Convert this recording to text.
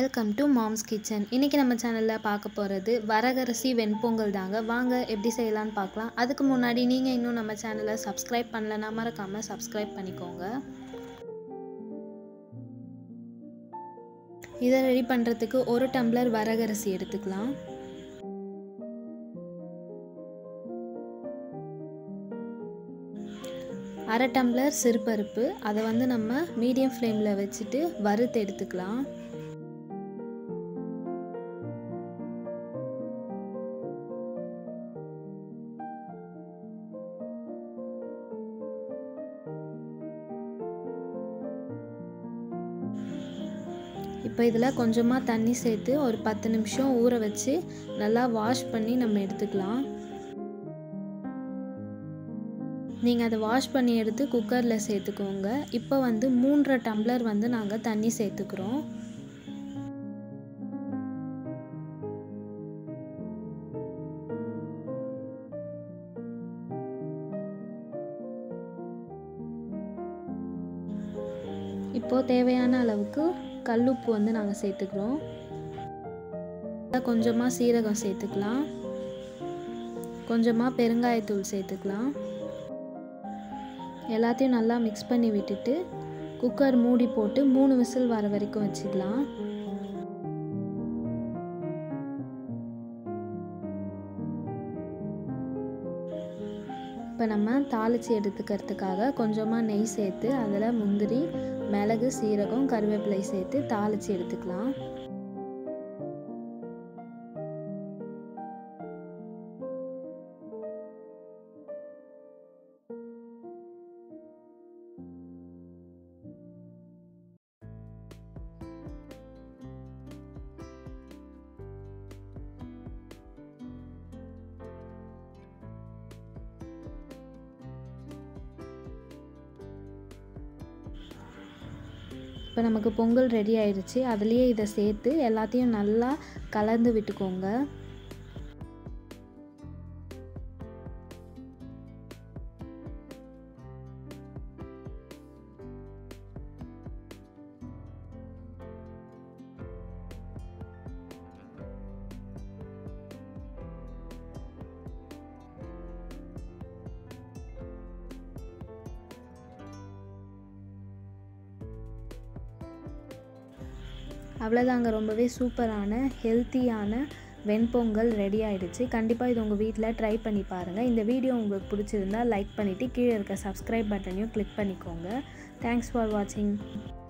welcome to moms kitchen இன்றைக்கி நம்ம சேனலில் பார்க்க போகிறது வரகரிசி வெண்பொங்கல் தாங்க வாங்க எப்படி செய்யலான்னு பார்க்கலாம் அதுக்கு முன்னாடி நீங்கள் இன்னும் நம்ம சேனலை சப்ஸ்கிரைப் பண்ணலன்னா மறக்காமல் சப்ஸ்கிரைப் பண்ணிக்கோங்க இதை ரெடி பண்ணுறதுக்கு ஒரு டம்ளர் வரகரிசி எடுத்துக்கலாம் அரை டம்ளர் சிறுபருப்பு அதை வந்து நம்ம மீடியம் ஃப்ளேமில் வச்சுட்டு வறுத்து எடுத்துக்கலாம் இப்போ இதில் கொஞ்சமாக தண்ணி சேர்த்து ஒரு பத்து நிமிஷம் ஊற வச்சு நல்லா வாஷ் பண்ணி நம்ம எடுத்துக்கலாம் நீங்கள் அதை வாஷ் பண்ணி எடுத்து குக்கரில் சேர்த்துக்கோங்க இப்போ வந்து மூன்றரை டம்ளர் வந்து நாங்கள் தண்ணி சேர்த்துக்கிறோம் இப்போது தேவையான அளவுக்கு கல்லுப்பு வந்து நாங்கள் சேர்த்துக்கிறோம் கொஞ்சமாக சீரகம் சேர்த்துக்கலாம் கொஞ்சமாக பெருங்காயத்தூள் சேர்த்துக்கலாம் எல்லாத்தையும் நல்லா மிக்ஸ் பண்ணி விட்டுட்டு குக்கர் மூடி போட்டு மூணு விசில் வர வரைக்கும் வச்சுக்கலாம் இப்போ நம்ம தாளித்து எடுத்துக்கிறதுக்காக கொஞ்சமாக நெய் சேர்த்து அதில் முந்திரி மிளகு சீரகம் கருவேப்பிலை சேர்த்து தாளித்து எடுத்துக்கலாம் இப்போ நமக்கு பொங்கல் ரெடி ஆயிடுச்சு அதுலேயே இதை சேர்த்து எல்லாத்தையும் நல்லா கலந்து விட்டுக்கோங்க அவ்வளோதாங்க ரொம்பவே சூப்பரான ஹெல்த்தியான வெண்பொங்கல் ரெடி ஆகிடுச்சு கண்டிப்பாக இது உங்கள் வீட்டில் ட்ரை பண்ணி பாருங்கள் இந்த வீடியோ உங்களுக்கு பிடிச்சிருந்தா லைக் பண்ணிவிட்டு கீழே இருக்க சப்ஸ்கிரைப் பட்டனையும் கிளிக் பண்ணிக்கோங்க தேங்க்ஸ் ஃபார் வாட்சிங்